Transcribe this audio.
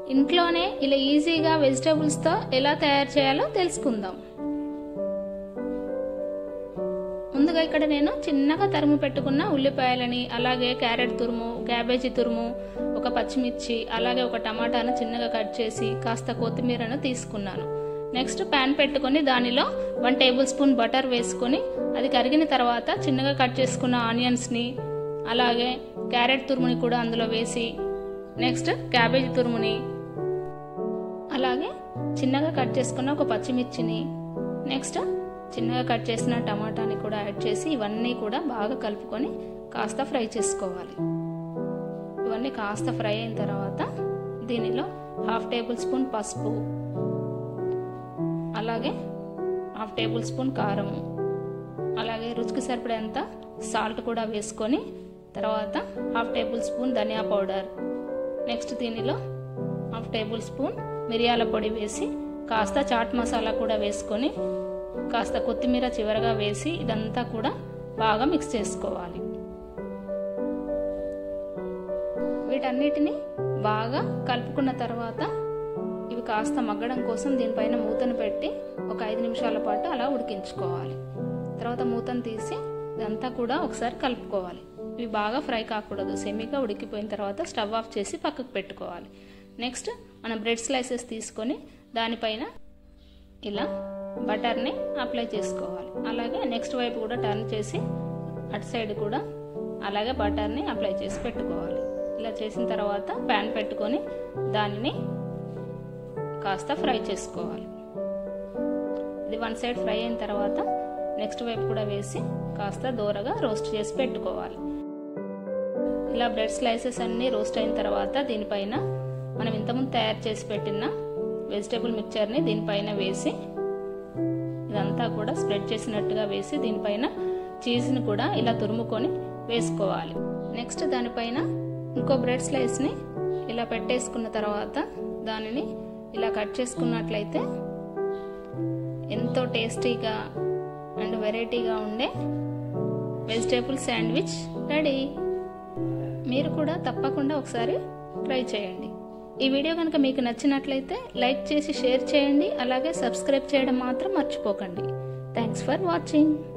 ఇంట్లోనే ఇలా ఈజీగా వెజిటేబుల్స్తో ఎలా తయారు చేయాలో తెలుసుకుందాం ముందుగా ఇక్కడ నేను చిన్నగా తరుము పెట్టుకున్న ఉల్లిపాయలని అలాగే క్యారెట్ తురుము క్యాబేజీ తురుము ఒక పచ్చిమిర్చి అలాగే ఒక టమాటాను చిన్నగా కట్ చేసి కాస్త కొత్తిమీరను తీసుకున్నాను నెక్స్ట్ ప్యాన్ పెట్టుకొని దానిలో వన్ టేబుల్ స్పూన్ బటర్ వేసుకొని అది కరిగిన తర్వాత చిన్నగా కట్ చేసుకున్న ఆనియన్స్ని అలాగే క్యారెట్ తురుముని కూడా అందులో వేసి నెక్స్ట్ క్యాబేజీ తురుముని అలాగే చిన్నగా కట్ చేసుకున్న ఒక పచ్చిమిర్చిని నెక్స్ట్ చిన్నగా కట్ చేసిన టమాటాని కూడా యాడ్ చేసి ఇవన్నీ కూడా బాగా కలుపుకొని కాస్త ఫ్రై చేసుకోవాలి ఇవన్నీ కాస్త ఫ్రై అయిన తర్వాత దీనిలో హాఫ్ టేబుల్ స్పూన్ పసుపు అలాగే హాఫ్ టేబుల్ స్పూన్ కారము అలాగే రుచికి సరిపడేంత సాల్ట్ కూడా వేసుకొని తర్వాత హాఫ్ టేబుల్ స్పూన్ ధనియా పౌడర్ నెక్స్ట్ దీనిలో హాఫ్ టేబుల్ స్పూన్ మిరియాల పొడి వేసి కాస్త చాట్ మసాలా కూడా వేసుకొని కాస్త కొత్తిమీర చివరగా వేసి ఇదంతా కూడా బాగా మిక్స్ చేసుకోవాలి వీటన్నిటిని బాగా కలుపుకున్న తర్వాత ఇవి కాస్త మగ్గడం కోసం దీనిపైన మూతను పెట్టి ఒక ఐదు నిమిషాల పాటు అలా ఉడికించుకోవాలి తర్వాత మూతను తీసి ఇదంతా కూడా ఒకసారి కలుపుకోవాలి ఇవి బాగా ఫ్రై కాకూడదు సెమీగా ఉడికిపోయిన తర్వాత స్టవ్ ఆఫ్ చేసి పక్కకు పెట్టుకోవాలి నెక్స్ట్ మనం బ్రెడ్ స్లైసెస్ తీసుకొని దానిపైన ఇలా బటర్ని అప్లై చేసుకోవాలి అలాగే నెక్స్ట్ వైపు కూడా టర్న్ చేసి అటు సైడ్ కూడా అలాగే బటర్ని అప్లై చేసి పెట్టుకోవాలి ఇలా చేసిన తర్వాత ప్యాన్ పెట్టుకొని దానిని కాస్త ఫ్రై చేసుకోవాలి ఇది వన్ సైడ్ ఫ్రై అయిన తర్వాత నెక్స్ట్ వైపు కూడా వేసి కాస్త దూరగా రోస్ట్ చేసి పెట్టుకోవాలి ఇలా బ్రెడ్ స్లైసెస్ అన్నీ రోస్ట్ అయిన తర్వాత దీనిపైన మనం ఇంతకుముందు తయారు చేసి పెట్టిన వెజిటేబుల్ మిక్చర్ని దీనిపైన వేసి ఇదంతా కూడా స్ప్రెడ్ చేసినట్టుగా వేసి దీనిపైన చీజ్ని కూడా ఇలా తురుముకొని వేసుకోవాలి నెక్స్ట్ దానిపైన ఇంకో బ్రెడ్ స్లైస్ని ఇలా పెట్టేసుకున్న తర్వాత దానిని ఇలా కట్ చేసుకున్నట్లయితే ఎంతో టేస్టీగా అండ్ వెరైటీగా ఉండే వెజిటేబుల్ శాండ్విచ్ రెడీ మీరు కూడా తప్పకుండా ఒకసారి ట్రై చేయండి ఈ వీడియో కనుక మీకు నచ్చినట్లయితే లైక్ చేసి షేర్ చేయండి అలాగే సబ్స్క్రైబ్ చేయడం మాత్రం మర్చిపోకండి థ్యాంక్స్ ఫర్ వాచింగ్